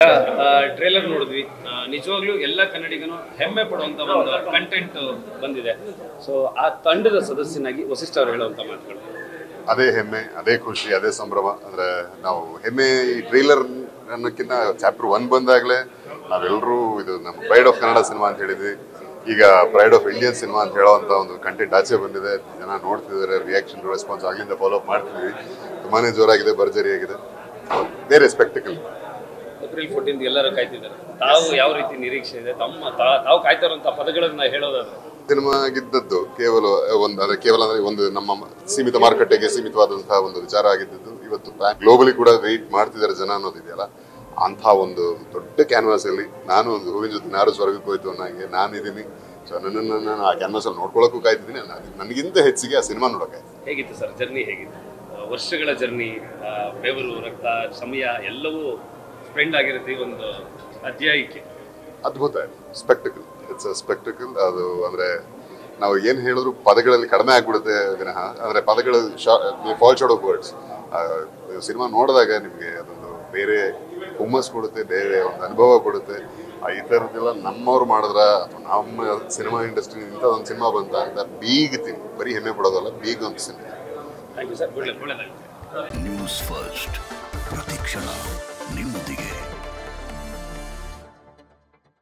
trailer ನೋಡಿದ್ವಿ ಆ, ನಿಜವಾಗ್ಲೂ ಎಲ್ಲ ಕನ್ನಡಿಗನು ಹೆಮ್ಮೆ ಪಡುವಂತ ಒಂದು ಕಂಟೆಂಟ್ ಬಂದಿದೆ ಸೊ ಆ ತಂಡದ ಸದಸ್ಯನಾಗಿ ವಸಿಷ್ಠ ಅವರು ಹೇಳುವಂತ ಮಾತುಗಳು ಅದೇ ಹೆಮ್ಮೆ ಅದೇ ಖುಷಿ ಅದೇ ಸಂಭ್ರಮ ಅಂದ್ರೆ ನಾವು ಹೆಮ್ಮೆ ಈ ಟ್ರೈಲರ್ ಅನ್ನೋಕ್ಕಿಂತ ಚಾಪ್ಟರ್ ಒನ್ ಬಂದಾಗಲೇ ನಾವೆಲ್ಲರೂ ಇದು ನಮ್ಮ ಪ್ರೈಡ್ ಆಫ್ ಕನ್ನಡ ಸಿನಿಮಾ ಅಂತ ಹೇಳಿದ್ವಿ ಈಗ ಪ್ರೈಡ್ ಆಫ್ ಇಂಡಿಯನ್ ಸಿನಿಮಾ ಅಂತ ಹೇಳೋವಂಥ ಒಂದು ಕಂಟೆಂಟ್ ಆಚೆ ಬಂದಿದೆ ಜನ ನೋಡ್ತಿದ್ದಾರೆ ರಿಯಾಕ್ಷನ್ ರೆಸ್ಪಾನ್ಸ್ ಆಗ್ಲಿಂದ ಫಾಲೋ ಅಪ್ ಮಾಡ್ತಿದ್ವಿ ತುಂಬಾನೇ ಜೋರಾಗಿದೆ ಭರ್ಜರಿಯಾಗಿದೆ ಬೇರೆ ಸ್ಪೆಕ್ಟಿಕಲ್ ಏಪ್ರಿಲ್ ಫೋರ್ಟೀನ್ ಎಲ್ಲರೂ ಕಾಯ್ತಿದ್ದಾರೆ ತಾವು ಯಾವ ರೀತಿ ನಿರೀಕ್ಷೆ ಇದೆ ತಮ್ಮ ತಾ- ತಾವು ಕಾಯ್ತಾ ಇರುವಂತ ಪದಗಳನ್ನ ಹೇಳೋದಾದ್ರೆ ಸಿನಿಮಾ ಆಗಿದ್ದದ್ದು ಕೇವಲ ಒಂದು ಅಂದ್ರೆ ಕೇವಲ ಅಂದ್ರೆ ಒಂದು ನಮ್ಮ ಸೀಮಿತ ಮಾರುಕಟ್ಟೆಗೆ ಸೀಮಿತವಾದಂತಹ ಒಂದು ವಿಚಾರ ಆಗಿದ್ದದ್ದು ಇವತ್ತು ಗ್ಲೋಬಲಿ ಕೂಡ ವೆಯ್ಟ್ ಮಾಡ್ತಿದ್ದಾರೆ ಜನ ಅನ್ನೋದಿದೆಯಲ್ಲ ಅಂಥ ಒಂದು ದೊಡ್ಡ ಕ್ಯಾನ್ವಾಸ್ ಅಲ್ಲಿ ನಾನು ಒಂದು ಹೂವಿನ ಜೊತೆ ನಾರು ಸ್ವರ್ಗಕ್ಕೆ ಹೋಯ್ತು ಅನ್ನಂಗೆ ನಾನಿದ್ದೀನಿ ಸೊ ನನ್ನನ್ನು ನಾನು ಆ ಕ್ಯಾನ್ವಾಸ್ ಅಲ್ಲಿ ನೋಡ್ಕೊಳ್ಳೋಕ್ಕೂ ಕಾಯ್ತಿದ್ದೀನಿ ನಾನು- ನನಗಿಂತ ಹೆಚ್ಚಿಗೆ ಆ ಸಿನಿಮಾ ನೋಡೋಕ್ಕಾಯ್ತು ಹೇಗಿತ್ತು ಸರ್ ಜರ್ನಿ ಹೇಗಿತ್ತು ಆ, ವರ್ಷಗಳ ಜರ್ನಿ ಬೆವರು ರಕ್ತ ಸಮಯ ಎಲ್ಲವೂ ಸ್ಪೆಂಡ್ ಆಗಿರುತ್ತೆ ಈ ಒಂದು ಅಧ್ಯಾಯಕ್ಕೆ ಅದ್ಭುತ ಸ್ಪೆಕ್ಟಿಕಲ್ ಇಟ್ಸ್ ಅ ಸ್ಪೆಕ್ಟಿಕಲ್ ಅದು ಅಂದ್ರೆ ನಾವು ಏನು ಹೇಳಿದ್ರು ಪದಗಳಲ್ಲಿ ಕಡಿಮೆ ಆಗ್ಬಿಡುತ್ತೆ ವಿನಃ ಅಂದ್ರೆ ಪದಗಳು fall short of words cinema ನೋಡಿದಾಗ ನಿಮಗೆ ಅದೊಂದು ಬೇರೆ ಹುಮ್ಮಸ್ ಕೊಡುತ್ತೆ ಬೇರೆ ಒಂದು ಅನುಭವ ಕೊಡುತ್ತೆ ಆ, ಈ ಥರದ್ದೆಲ್ಲ ನಮ್ಮವ್ರು ಮಾಡಿದ್ರ ಅಥವಾ ನಮ್ಮ ಸಿನಿಮಾ ಇಂಡಸ್ಟ್ರಿ ಇಂಥದ್ದೊಂದು ಸಿನಿಮಾ ಬಂತ ಅಂತ ಬೀಗ್ತೀನಿ ಬರೀ ಹೆಮ್ಮೆ ಪಡೋದಲ್ಲ ಬೀಗ್ ಒಂದು ಸಿನಿಮಾ ಥ್ಯಾಂಕ್ ಯು ಸರ್ ಒಳ್ಳೆ ಒಳ್ಳೆದಾಗುತ್ತೆ ನ್ಯೂಸ್ ಫಸ್ಟ್ ಪ್ರತಿಕ್ಷಣ ನಿಮ್ಮೊಂದಿಗೆ